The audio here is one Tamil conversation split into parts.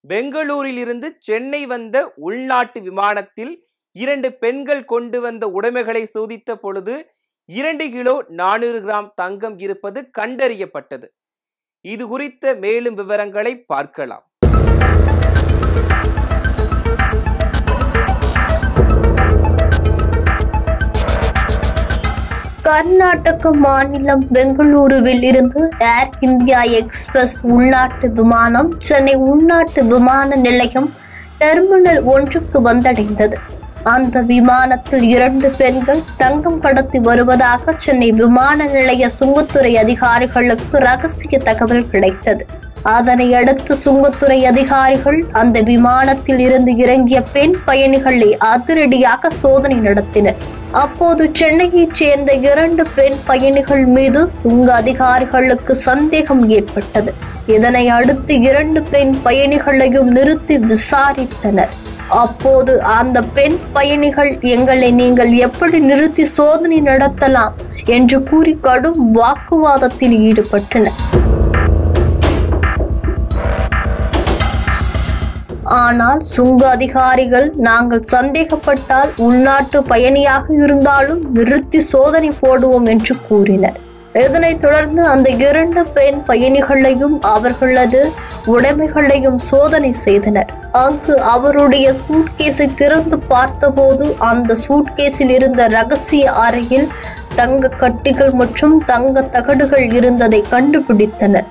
பெங்களூரிலிருந்து சென்னை வந்த உள்நாட்டு விமானத்தில் இரண்டு பெண்கள் கொண்டு வந்த உடைமைகளை சோதித்த பொழுது இரண்டு கிலோ நானூறு கிராம் தங்கம் இருப்பது கண்டறியப்பட்டது இது குறித்த மேலும் விவரங்களை பார்க்கலாம் கர்நாடக மாநிலம் பெங்களூருவில் இருந்து ஏர் இந்தியா எக்ஸ்பிரஸ் உள்நாட்டு விமானம் சென்னை உள்நாட்டு விமான நிலையம் டெர்மினல் ஒன்றுக்கு வந்தடைந்தது அந்த விமானத்தில் இரண்டு பெண்கள் தங்கம் கடத்தி வருவதாக சென்னை விமான நிலைய சுங்கத்துறை அதிகாரிகளுக்கு ரகசிய தகவல் கிடைத்தது அதனை அடுத்து சுங்கத்துறை அதிகாரிகள் அந்த விமானத்தில் இருந்து இறங்கிய பெண் பயணிகளை அதிரடியாக சோதனை நடத்தினர் அப்போது சென்னையைச் சேர்ந்த இரண்டு பெண் பயணிகள் மீது சுங்க அதிகாரிகளுக்கு சந்தேகம் ஏற்பட்டது இதனை அடுத்து இரண்டு பெண் பயணிகளையும் நிறுத்தி விசாரித்தனர் அப்போது அந்த பெண் பயணிகள் எங்களை நீங்கள் எப்படி நிறுத்தி சோதனை நடத்தலாம் என்று கூறி கடும் வாக்குவாதத்தில் ஈடுபட்டனர் ஆனால் சுங்க அதிகாரிகள் நாங்கள் சந்தேகப்பட்டால் உள்நாட்டு பயணியாக இருந்தாலும் நிறுத்தி சோதனை போடுவோம் என்று கூறினர் இதனைத் தொடர்ந்து அந்த இரண்டு பெண் பயணிகளையும் அவர்களது உடைமைகளையும் சோதனை செய்தனர் அங்கு அவருடைய சூட்கேஸை திறந்து பார்த்தபோது அந்த சூட்கேஸில் இருந்த ரகசிய அறையில் தங்க கட்டிகள் மற்றும் தங்க தகடுகள் இருந்ததை கண்டுபிடித்தனர்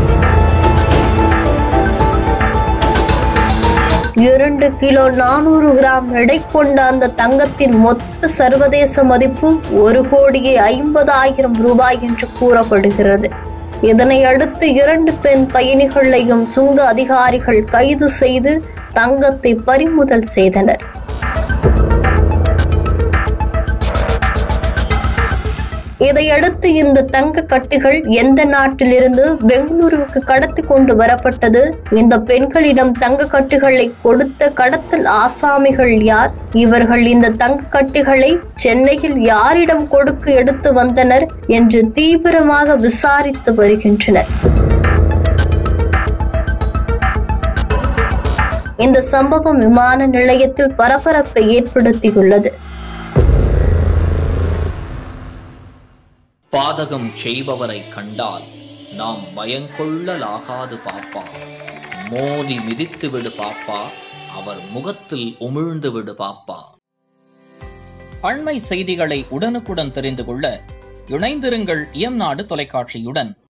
இரண்டு கிலோ நானூறு கிராம் எடை கொண்ட அந்த தங்கத்தின் மொத்த சர்வதேச மதிப்பு ஒரு கோடியே ஐம்பதாயிரம் ரூபாய் என்று கூறப்படுகிறது இதனை அடுத்து இரண்டு பெண் பயணிகளையும் சுங்க அதிகாரிகள் கைது செய்து தங்கத்தை பறிமுதல் செய்தனர் இதையடுத்து இந்த தங்க கட்டிகள் எந்த நாட்டிலிருந்து பெங்களூருவுக்கு கடத்தி கொண்டு வரப்பட்டது இந்த பெண்களிடம் தங்க கட்டிகளை கொடுத்த கடத்தல் ஆசாமிகள் யார் இவர்கள் இந்த தங்க கட்டிகளை சென்னையில் யாரிடம் கொடுக்க எடுத்து வந்தனர் என்று தீவிரமாக விசாரித்து வருகின்றனர் இந்த சம்பவம் விமான நிலையத்தில் பரபரப்பை ஏற்படுத்தியுள்ளது பாதகம் செய்பவரை கண்டால் நாம் பயங்கொள்ளலாகாது பாப்பா மோதி மிதித்து விடு பாப்பா அவர் முகத்தில் உமிழ்ந்து விடு பாப்பா அண்மை செய்திகளை உடனுக்குடன் தெரிந்து கொள்ள இணைந்திருங்கள் இயம்நாடு தொலைக்காட்சியுடன்